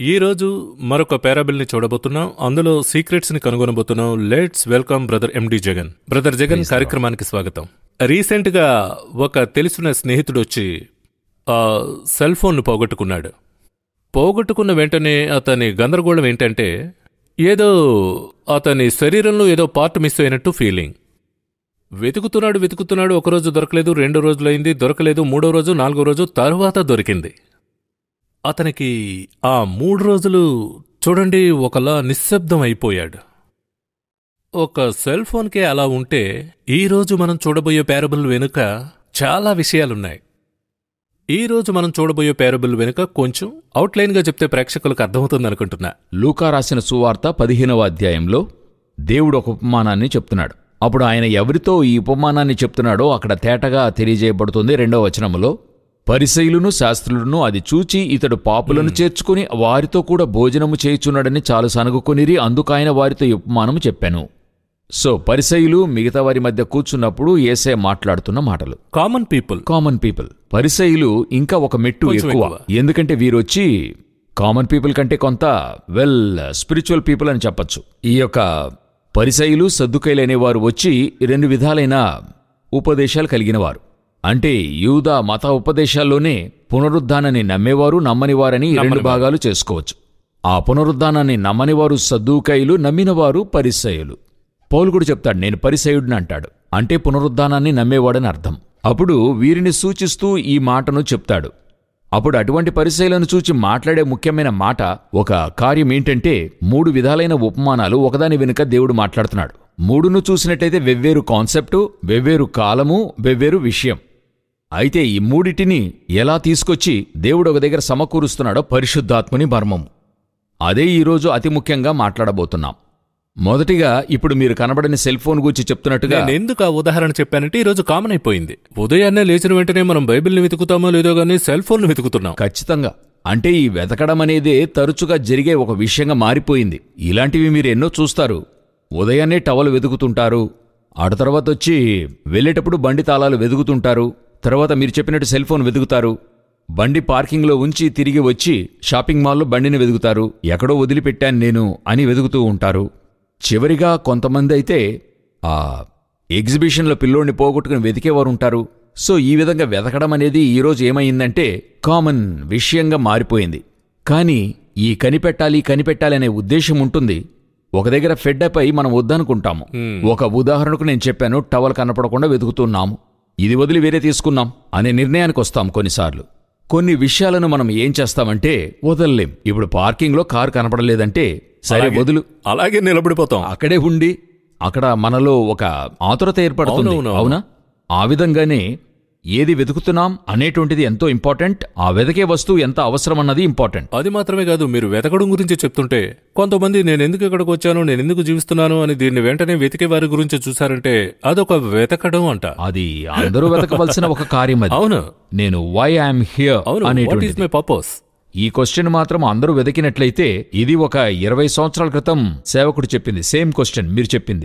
ఈ రోజు మరొక పారాబిల్ని చూడబోతున్నాం అందులో సీక్రెట్స్ ని కనుగొనబోతున్నాం let's welcome brother MD Jagan brother Jagan కార్యక్రమానికి స్వాగతం రీసెంట్ గా ఒక తెలిసిన స్నేహితుడు వచ్చి ఆ సెల్ ఫోన్ పోగొట్టుకున్నాడు పోగొట్టుకున్న వెంటనే అతని గందరగోళం ఏంటంటే ఏదో అతని శరీరంలో ఏదో పార్ట్ మిస్ అయినట్టు ఫీలింగ్ వెతుకుతున్నాడు వెతుకుతున్నాడు ఒకరోజు దొరకలేదు రెండో రోజులైంది దొరకలేదు మూడో రోజు నాలుగో రోజు తరువాత దొరికింది అతనికి ఆ మూడు రోజులు చూడండి ఒకలా నిశ్శబ్దం అయిపోయాడు ఒక సెల్ ఫోన్కే అలా ఉంటే ఈ రోజు మనం చూడబోయే పారబుల్ వెనుక చాలా విషయాలున్నాయి ఈ రోజు మనం చూడబోయే పారబుల్ వెనుక కొంచెం అవుట్లైన్గా చెప్తే ప్రేక్షకులకు అర్థమవుతుంది అనుకుంటున్నా లూకా రాసిన సువార్త పదిహేనవ అధ్యాయంలో దేవుడు ఒక ఉపమానాన్ని చెప్తున్నాడు అప్పుడు ఆయన ఎవరితో ఈ ఉపమానాన్ని చెప్తున్నాడో అక్కడ తేటగా తెలియజేయబడుతుంది రెండవ వచనములో పరిసయులను శాస్త్రులను అది చూచి ఇతడు పాపులను చేర్చుకుని వారితో కూడా భోజనము చేయుచున్నాడని చాలు సనుగుకొనిరి అందుకాయన వారితో ఈ ఉపమానము చెప్పాను సో పరిసయులు మిగతా వారి మధ్య కూర్చున్నప్పుడు ఏసే మాట్లాడుతున్న మాటలు కామన్ పీపుల్ కామన్ పీపుల్ పరిసయులు ఇంకా ఒక మెట్టు కొంచెం ఎక్కువ ఎక్కువ. ఎందుకంటే వీరొచ్చి కామన్ పీపుల్ కంటే కొంత వెల్ స్పిరిచువల్ పీపుల్ అని చెప్పొచ్చు ఈ యొక్క పరిసయులు సర్దుకైలు అనేవారు వచ్చి రెండు విధాలైన ఉపదేశాలు కలిగినవారు అంటే యూద మత ఉపదేశాల్లోనే పునరుద్ధానాన్ని నమ్మేవారు నమ్మనివారని ఈ రెండు నమ్మనివారు. భాగాలు చేసుకోవచ్చు ఆ పునరుద్ధానాన్ని నమ్మనివారు సద్దుకైలు నమ్మినవారు పరిసయులు పౌలు కూడా చెప్తాడు నేను పరిసయుడిని అంటాడు అంటే పునరుద్ధానాన్ని నమ్మేవాడని అర్థం అప్పుడు వీరిని సూచిస్తూ ఈ మాటను చెప్తాడు అప్పుడు అటువంటి పరిశీలన చూచి మాట్లాడే ముఖ్యమైన మాట ఒక కార్యం ఏంటంటే మూడు విధాలైన ఉపమానాలు ఒకదాని వెనుక దేవుడు మాట్లాడుతున్నాడు మూడును చూసినట్టయితే వెవ్వేరు కాన్సెప్టు వెవ్వేరు కాలము వెవ్వేరు విషయం అయితే ఈ మూడిటిని ఎలా తీసుకొచ్చి దేవుడు ఒక దగ్గర సమకూరుస్తున్నాడో పరిశుద్ధాత్ముని మర్మము అదే ఈరోజు అతి ముఖ్యంగా మాట్లాడబోతున్నాం మొదటిగా ఇప్పుడు మీరు కనబడని సెల్ ఫోన్ గురించి చెప్తున్నట్టుగా నేను ఎందుకు ఆ ఉదాహరణ చెప్పానంటే ఈ రోజు కామన్ అయిపోయింది ఉదయాన్నే లేచిన వెంటనే మనం బైబిల్ని వెతుకుతామో లేదో గానీ సెల్ ఫోన్ వెతుకుతున్నాం ఖచ్చితంగా అంటే ఈ వెతకడం అనేదే తరచుగా జరిగే ఒక విషయంగా మారిపోయింది ఇలాంటివి మీరు ఎన్నో చూస్తారు ఉదయాన్నే టవల్ వెతుకుతుంటారు ఆడ తర్వాత వచ్చి వెళ్ళేటప్పుడు బండి తాళాలు వెతుకుతుంటారు తర్వాత మీరు చెప్పినట్టు సెల్ ఫోన్ వెతుకుతారు బండి పార్కింగ్లో ఉంచి తిరిగి వచ్చి షాపింగ్ మాల్లో బండిని వెతుకుతారు ఎక్కడో వదిలిపెట్టాను నేను అని వెతుకుతూ ఉంటారు చివరిగా కొంతమంది అయితే ఆ ఎగ్జిబిషన్లో పిల్లోడిని పోగొట్టుకుని వెతికేవారు ఉంటారు సో ఈ విధంగా వెతకడం అనేది ఈరోజు ఏమైందంటే కామన్ విషయంగా మారిపోయింది కానీ ఈ కనిపెట్టాలి కనిపెట్టాలి అనే ఉద్దేశం ఉంటుంది ఒక దగ్గర ఫెడ్డప్ అయి మనం వద్దనుకుంటాము ఒక ఉదాహరణకు నేను చెప్పాను టవల్ కనపడకుండా వెతుకుతున్నాము ఇది వదిలి వేరే తీసుకున్నాం అనే నిర్ణయానికి వస్తాం కొన్నిసార్లు కొన్ని విషయాలను మనం ఏం చేస్తామంటే వదలలేం ఇప్పుడు పార్కింగ్లో కారు కనపడలేదంటే సరే అలాగే. వదులు అలాగే నిలబడిపోతాం అక్కడే ఉండి అక్కడ మనలో ఒక ఆతురత ఏర్పడుతుంది అవునవును. అవునా ఆ విధంగానే ఏది వెతుకుతున్నాం అనేటువంటిది ఎంతో ఇంపార్టెంట్ ఆ వెతకే వస్తువు ఎంత అవసరం అన్నది ఇంపార్టెంట్ అది మాత్రమే కాదు మీరు వెతకడం గురించి చెప్తుంటే కొంతమంది నేను ఎందుకు ఇక్కడికి వచ్చాను నేను ఎందుకు జీవిస్తున్నాను అని దీన్ని వెంటనే వెతికే వారి గురించి చూసారంటే అదొక వెతకడం అంట అది అందరూ వెతకవలసిన ఒక కార్యం అది అవును నేను వై ఐఎమ్ హియర్ అవును వాట్ ఈస్ అనేటువంటిది మై పర్పస్ ఈ క్వశ్చన్ మాత్రం అందరూ వెతికినట్లయితే ఇది ఒక ఇరవై సంవత్సరాల క్రితం సేవకుడు చెప్పింది సేమ్ క్వశ్చన్ మీరు చెప్పింది